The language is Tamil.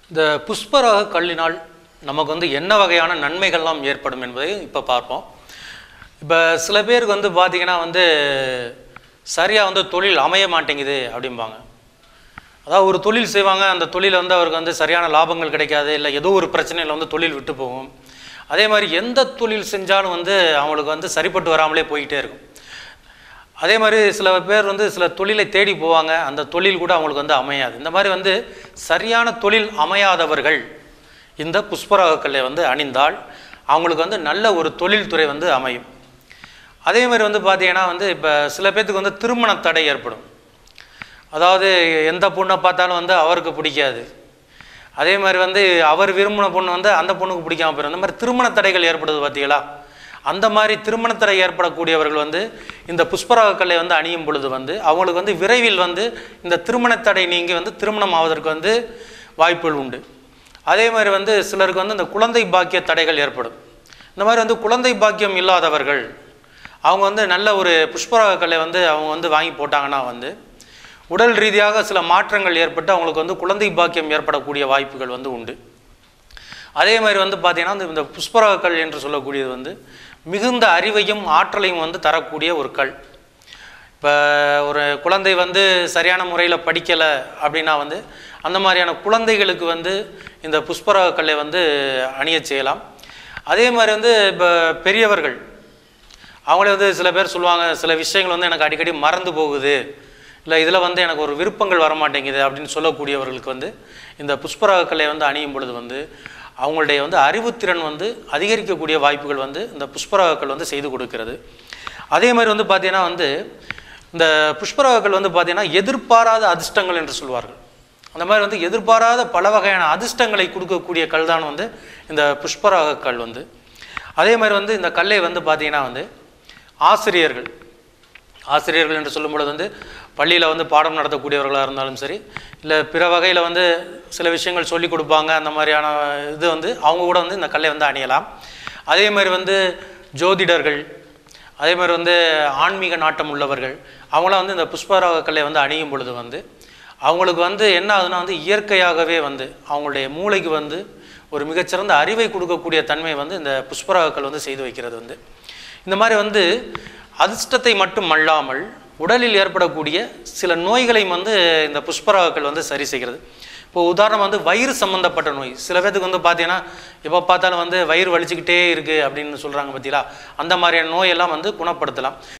இந்த புஷ்பராக கல்லினால் நமக்கு வந்து என்ன வகையான நன்மைகள்லாம் ஏற்படும் என்பதை இப்போ பார்ப்போம் இப்போ சில பேருக்கு வந்து பார்த்திங்கன்னா வந்து சரியாக வந்து தொழில் அமைய மாட்டேங்குது அப்படிம்பாங்க அதாவது ஒரு தொழில் செய்வாங்க அந்த தொழில் வந்து அவருக்கு வந்து சரியான லாபங்கள் கிடைக்காது இல்லை ஏதோ ஒரு பிரச்சனையில் வந்து தொழில் விட்டு போகும் அதே மாதிரி எந்த தொழில் செஞ்சாலும் வந்து அவங்களுக்கு வந்து சரிப்பட்டு வராமலே போயிட்டே இருக்கும் அதே மாதிரி சில பேர் வந்து சில தொழிலை தேடி போவாங்க அந்த தொழில் கூட அவங்களுக்கு வந்து அமையாது இந்த மாதிரி வந்து சரியான தொழில் அமையாதவர்கள் இந்த புஷ்பராகக்கல்லை வந்து அணிந்தால் அவங்களுக்கு வந்து நல்ல ஒரு தொழில்துறை வந்து அமையும் அதே மாதிரி வந்து பார்த்தீங்கன்னா வந்து இப்போ சில பேர்த்துக்கு வந்து திருமண தடை ஏற்படும் அதாவது எந்த பொண்ணை பார்த்தாலும் வந்து அவருக்கு பிடிக்காது அதே மாதிரி வந்து அவர் விரும்பின பொண்ணு வந்து அந்த பொண்ணுக்கு பிடிக்காம போயிடும் அந்த மாதிரி திருமண தடைகள் ஏற்படுது பார்த்தீங்களா அந்த மாதிரி திருமண தடை ஏற்படக்கூடியவர்கள் வந்து இந்த புஷ்பராக கல்லை வந்து அணியும் பொழுது வந்து அவங்களுக்கு வந்து விரைவில் வந்து இந்த திருமண தடை நீங்கி வந்து திருமணம் ஆவதற்கு வந்து வாய்ப்புகள் உண்டு அதே மாதிரி வந்து சிலருக்கு வந்து இந்த குழந்தை பாக்கிய தடைகள் ஏற்படும் இந்த மாதிரி வந்து குழந்தை பாக்கியம் இல்லாதவர்கள் அவங்க வந்து நல்ல ஒரு புஷ்பராக கல்லை வந்து அவங்க வந்து வாங்கி போட்டாங்கன்னா வந்து உடல் ரீதியாக சில மாற்றங்கள் ஏற்பட்டு அவங்களுக்கு வந்து குழந்தை பாக்கியம் ஏற்படக்கூடிய வாய்ப்புகள் வந்து உண்டு அதே மாதிரி வந்து பார்த்திங்கன்னா இந்த- இந்த புஷ்பராக கல் என்று சொல்லக்கூடியது வந்து மிகுந்த அறிவையும் ஆற்றலையும் வந்து தரக்கூடிய ஒரு கல் இப்போ ஒரு குழந்தை வந்து சரியான முறையில் படிக்கலை அப்படின்னா வந்து அந்த மாதிரியான குழந்தைகளுக்கு வந்து இந்த புஷ்பராக கல்லை வந்து அணியச் செய்யலாம் அதே மாதிரி வந்து இப்போ பெரியவர்கள் அவங்களே வந்து சில பேர் சொல்லுவாங்க சில விஷயங்கள் வந்து எனக்கு அடிக்கடி மறந்து போகுது இல்லை இதில் வந்து எனக்கு ஒரு விருப்பங்கள் வர மாட்டேங்குது அப்படின்னு சொல்லக்கூடியவர்களுக்கு வந்து இந்த புஷ்பராக கல்லை வந்து அணியும் பொழுது வந்து அவங்களுடைய வந்து அறிவுத்திறன் வந்து அதிகரிக்கக்கூடிய வாய்ப்புகள் வந்து இந்த புஷ்பராகக்கள் வந்து செய்து கொடுக்கிறது அதே மாதிரி வந்து பார்த்தீங்கன்னா வந்து இந்த புஷ்பராகக்கள் வந்து பார்த்தீங்கன்னா எதிர்பாராத அதிர்ஷ்டங்கள் என்று சொல்வார்கள் அந்த மாதிரி வந்து எதிர்பாராத பல வகையான அதிர்ஷ்டங்களை கொடுக்கக்கூடிய கல் தான் வந்து இந்த புஷ்பராக கல் வந்து அதே மாதிரி வந்து இந்த கல்லை வந்து பார்த்தீங்கன்னா வந்து ஆசிரியர்கள் ஆசிரியர்கள் என்று சொல்லும் பொழுது வந்து பள்ளியில் வந்து பாடம் நடத்தக்கூடியவர்களாக இருந்தாலும் சரி இல்லை பிற வகையில் வந்து சில விஷயங்கள் சொல்லி கொடுப்பாங்க அந்த மாதிரியான இது வந்து அவங்க கூட வந்து இந்த கல்லை வந்து அணியலாம் அதே மாதிரி வந்து ஜோதிடர்கள் அதே மாதிரி வந்து ஆன்மீக நாட்டம் உள்ளவர்கள் அவங்களாம் வந்து இந்த புஷ்பராக கல்லை வந்து அணியும் பொழுது வந்து அவங்களுக்கு வந்து என்ன ஆகுதுன்னா வந்து இயற்கையாகவே வந்து அவங்களுடைய மூளைக்கு வந்து ஒரு மிகச்சிறந்த அறிவை கொடுக்கக்கூடிய தன்மை வந்து இந்த புஷ்பராகக்கள் வந்து செய்து வைக்கிறது வந்து இந்த மாதிரி வந்து அதிர்ஷ்டத்தை மட்டும் அல்லாமல் உடலில் ஏற்படக்கூடிய சில நோய்களையும் வந்து இந்த புஷ்பராகக்கள் வந்து சரி செய்கிறது இப்போ உதாரணம் வந்து வயிறு சம்மந்தப்பட்ட நோய் சில பேர்த்துக்கு வந்து பார்த்தீங்கன்னா எப்போ பார்த்தாலும் வந்து வயிறு வலிச்சுக்கிட்டே இருக்குது அப்படின்னு சொல்கிறாங்க பார்த்தீங்களா அந்த மாதிரியான நோயெல்லாம் வந்து குணப்படுத்தலாம்